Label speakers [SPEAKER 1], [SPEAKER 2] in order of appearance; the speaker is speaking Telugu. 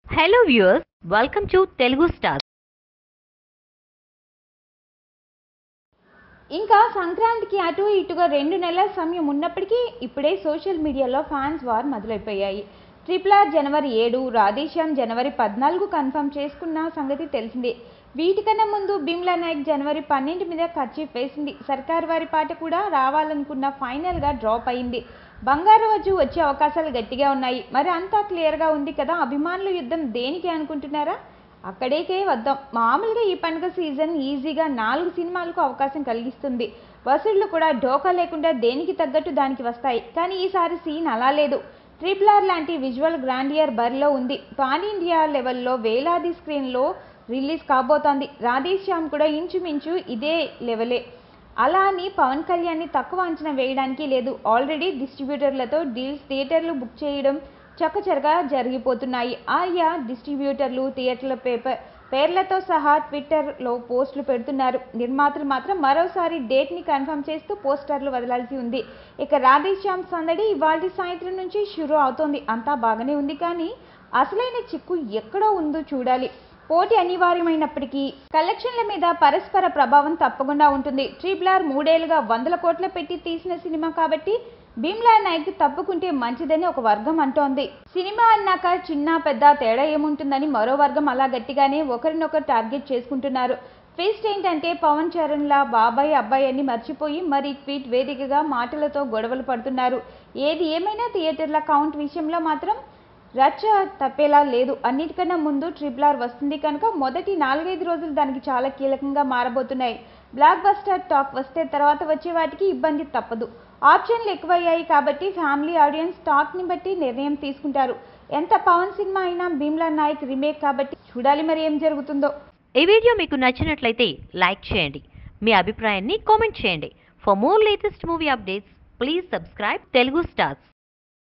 [SPEAKER 1] hello viewers welcome to Telugu star
[SPEAKER 2] ఇంకా సంక్రాంతికి అటు ఇటుగా రెండు నెలల సమయం ఉన్నప్పటికీ ఇప్పుడే సోషల్ మీడియాలో ఫ్యాన్స్ వార్ మొదలైపోయాయి ట్రిపుల్ ఆర్ జనవరి ఏడు రాధేశ్యామ్ జనవరి పద్నాలుగు కన్ఫర్మ్ చేసుకున్న సంగతి తెలిసిందే వీటికన్నా ముందు బిమ్లా నాయక్ జనవరి పన్నెండు మీద ఖర్చీఫ్ వేసింది సర్కార్ వారి పాట కూడా రావాలనుకున్న ఫైనల్గా డ్రాప్ అయింది బంగారు వజ్జు వచ్చే అవకాశాలు గట్టిగా ఉన్నాయి మరి అంతా క్లియర్గా ఉంది కదా అభిమానుల యుద్ధం దేనికి అనుకుంటున్నారా అక్కడికే వద్దాం మామూలుగా ఈ పండుగ సీజన్ ఈజీగా నాలుగు సినిమాలకు అవకాశం కలిగిస్తుంది వసూళ్లు కూడా ఢోకా లేకుండా దేనికి తగ్గట్టు దానికి వస్తాయి కానీ ఈసారి సీన్ అలా లేదు ట్రిపుల్ ఆర్ లాంటి విజువల్ గ్రాండియర్ బరిలో ఉంది పాన్ ఇండియా లెవెల్లో వేలాది స్క్రీన్లో రిలీజ్ కాబోతోంది రాధేశ్యామ్ కూడా ఇంచుమించు ఇదే లెవెలే అలా అని పవన్ కళ్యాణ్ని తక్కువ అంచనా వేయడానికి లేదు ఆల్రెడీ డిస్ట్రిబ్యూటర్లతో డీల్స్ థియేటర్లు బుక్ చేయడం చకచరగా జరిగిపోతున్నాయి ఆయా డిస్ట్రిబ్యూటర్లు థియేటర్ల పేపర్ పేర్లతో సహా ట్విట్టర్లో పోస్టులు పెడుతున్నారు నిర్మాతలు మాత్రం మరోసారి డేట్ని కన్ఫర్మ్ చేస్తూ పోస్టర్లు వదలాల్సి ఉంది ఇక రాధేశ్యామ్ సందడి ఇవాళ సాయంత్రం నుంచి షురూ అవుతోంది అంతా బాగానే ఉంది కానీ అసలైన చిక్కు ఎక్కడో ఉందో చూడాలి పోటీ అనివార్యమైనప్పటికీ కలెక్షన్ల మీద పరస్పర ప్రభావం తప్పకుండా ఉంటుంది ట్రిపుల్ ఆర్ మూడేళ్లుగా వందల కోట్ల పెట్టి తీసిన సినిమా కాబట్టి భీమ్లా నాయక్ తప్పుకుంటే మంచిదని ఒక వర్గం అంటోంది సినిమా అన్నాక చిన్న పెద్ద తేడా ఏముంటుందని మరో వర్గం అలా గట్టిగానే ఒకరినొకరు టార్గెట్ చేసుకుంటున్నారు ట్విస్ట్ ఏంటంటే పవన్ చరణ్లా బాబాయ్ అబ్బాయి అని మర్చిపోయి మరి ట్వీట్ వేదికగా మాటలతో గొడవలు పడుతున్నారు ఏది ఏమైనా థియేటర్ల కౌంట్ విషయంలో మాత్రం రచ్చ తప్పేలా లేదు అన్నిటికన్నా ముందు ట్రిపుల్ ఆర్ వస్తుంది కనుక మొదటి నాలుగైదు రోజులు దానికి చాలా కీలకంగా మారబోతున్నాయి బ్లాక్ బస్టర్ టాక్ వస్తే తర్వాత వచ్చే వాటికి ఇబ్బంది తప్పదు ఆప్షన్లు ఎక్కువయ్యాయి కాబట్టి ఫ్యామిలీ ఆడియన్స్ టాక్ని బట్టి నిర్ణయం తీసుకుంటారు ఎంత పవన్ సినిమా అయినా భీమ్లా నాయక్ రీమేక్ కాబట్టి చూడాలి మరి ఏం జరుగుతుందో
[SPEAKER 1] ఈ వీడియో మీకు నచ్చినట్లయితే లైక్ చేయండి మీ అభిప్రాయాన్ని కామెంట్ చేయండి for more latest movie updates please subscribe Telugu stars